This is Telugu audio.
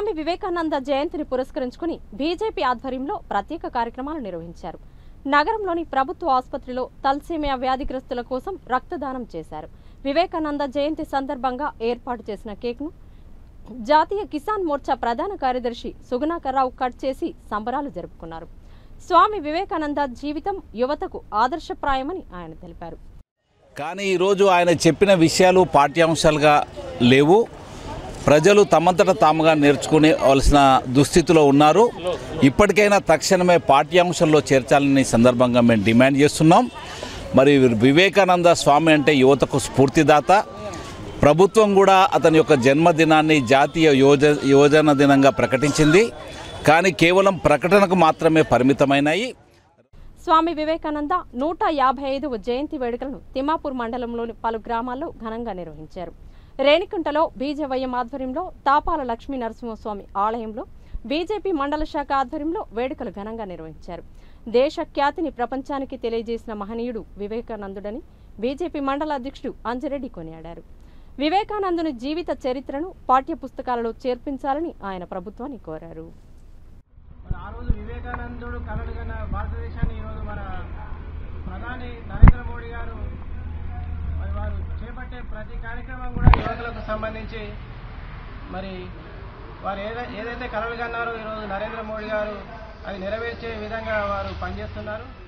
స్వామి వివేకానంద జయంతిని పురస్కరించుకుని బీజేపీ ఆధ్వర్యంలో ప్రత్యేక కార్యక్రమాలు నిర్వహించారు నగరంలోని ప్రభుత్వ ఆసుపత్రిలో తల్సేమియా వ్యాధిగ్రస్తుల కోసం రక్తదానం చేశారు వివేకానంద జయంతి సందర్భంగా ఏర్పాటు చేసిన కేక్ను జాతీయ కిసాన్ మోర్చా ప్రధాన కార్యదర్శి సుగుణాకర్రావు కట్ చేసి సంబరాలు జరుపుకున్నారు స్వామి వివేకానంద జీవితం యువతకు ఆదర్శప్రాయమని ఆయన తెలిపారు కానీ ఈరోజు ఆయన చెప్పిన విషయాలు పాఠ్యాంశాలుగా లేవు ప్రజలు తమంతట తాముగా నేర్చుకునేవలసిన దుస్థితిలో ఉన్నారు ఇప్పటికైనా తక్షణమే పాఠ్యాంశంలో చేర్చాలని ఈ సందర్భంగా మేము డిమాండ్ చేస్తున్నాం మరి వివేకానంద స్వామి అంటే యువతకు స్ఫూర్తిదాత ప్రభుత్వం కూడా అతని యొక్క జన్మదినాన్ని జాతీయ యోజ యోజన దినంగా ప్రకటించింది కానీ కేవలం ప్రకటనకు మాత్రమే పరిమితమైనాయి స్వామి వివేకానంద నూట యాభై ఐదవ జయంతి వేడుకలను తిమ్మాపూర్ మండలంలోని పలు గ్రామాల్లో ఘనంగా నిర్వహించారు రేణికుంటలో బీజేవైఎం ఆధ్వర్యంలో తాపాల లక్ష్మీ నరసింహస్వామి ఆలయంలో బీజేపీ మండల శాఖ ఆధ్వర్యంలో వేడుకలు ఘనంగా నిర్వహించారు దేశ ఖ్యాతిని ప్రపంచానికి తెలియజేసిన మహనీయుడు వివేకానందుడని బీజేపీ మండల అధ్యక్షుడు అంజిరెడ్డి కొనియాడారు వివేకానందుని జీవిత చరిత్రను పాఠ్య పుస్తకాలలో చేర్పించాలని ఆయన ప్రభుత్వాన్ని కోరారు మరి ఆ రోజు వివేకానందుడు కలలు కన్న భారతదేశాన్ని ఈరోజు మన ప్రధాని నరేంద్ర మోడీ గారు మరి వారు చేపట్టే ప్రతి కార్యక్రమం కూడా యువకులకు సంబంధించి మరి వారు ఏదై ఏదైతే కలలు కన్నారో ఈరోజు నరేంద్ర మోడీ గారు అది నెరవేర్చే విధంగా వారు పనిచేస్తున్నారు